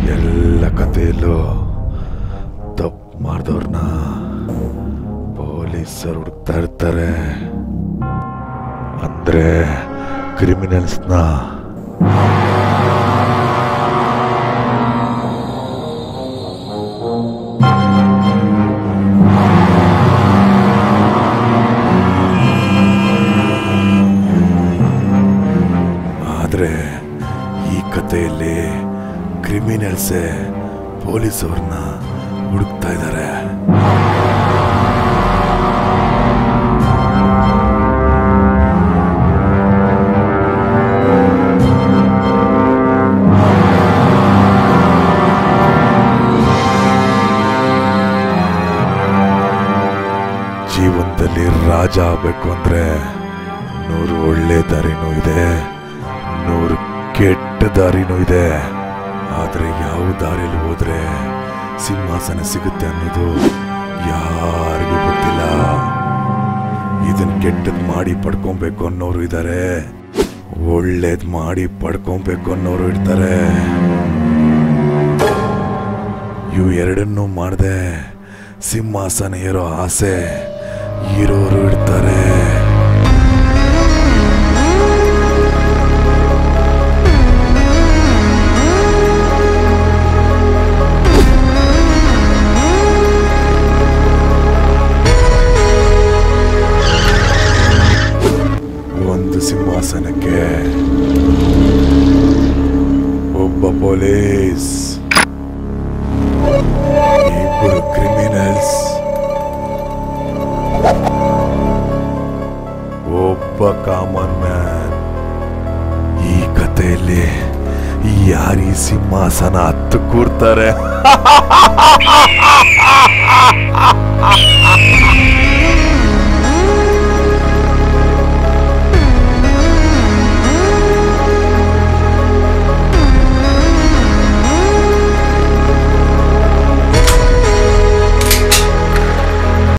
ಎಲ್ಲ ಕಥೆಯಲ್ಲೂ ತಪ್ಪು ಮಾಡಿದವ್ರನ್ನ ಪೊಲೀಸರು ಹುಡುಕ್ತಾ ಇರ್ತಾರೆ ಅಂದ್ರೆ ಕ್ರಿಮಿನಲ್ಸ್ನ ಆದ್ರೆ ಈ ಕಥೆಯಲ್ಲಿ ಕ್ರಿಮಿನಲ್ಸೇ ಪೊಲೀಸವ್ರನ್ನ ಹುಡುಕ್ತಾ ಇದ್ದಾರೆ ಜೀವನದಲ್ಲಿ ರಾಜ ಆಗ್ಬೇಕು ಅಂದ್ರೆ ನೂರು ಒಳ್ಳೆ ದಾರಿನೂ ಇದೆ ನೂರು ಕೆಟ್ಟ ದಾರಿನೂ ಇದೆ ಆದ್ರೆ ಯಾವ ದಾರಿಯಲ್ಲಿ ಹೋದ್ರೆ ಸಿಂಹಾಸನ ಸಿಗುತ್ತೆ ಅನ್ನೋದು ಯಾರಿಗೂ ಗೊತ್ತಿಲ್ಲ ಇದನ್ ಕೆಟ್ಟದ್ ಮಾಡಿ ಪಡ್ಕೊಬೇಕು ಅನ್ನೋರು ಇದ್ದಾರೆ ಒಳ್ಳೇದ್ ಮಾಡಿ ಪಡ್ಕೊಬೇಕು ಅನ್ನೋರು ಇರ್ತಾರೆ ಇವು ಎರಡನ್ನೂ ಮಾಡದೆ ಸಿಂಹಾಸನ ಏರೋ ಆಸೆ ಇರೋರು ಇರ್ತಾರೆ ಒಂದು ಸಿಂಹಾಸನಕ್ಕೆ ಒಬ್ಬ ಪೊಲೀಸ್ ಇಬ್ಬರು ಕ್ರಿಮಿನಲ್ಸ್ ಒಬ್ಬ ಕಾಮನ್ ಮ್ಯಾನ್ ಈ ಕಥೆಯಲ್ಲಿ ಯಾರೀ ಸಿಂಹಾಸನ ಹತ್ತು ಕೂರ್ತಾರೆ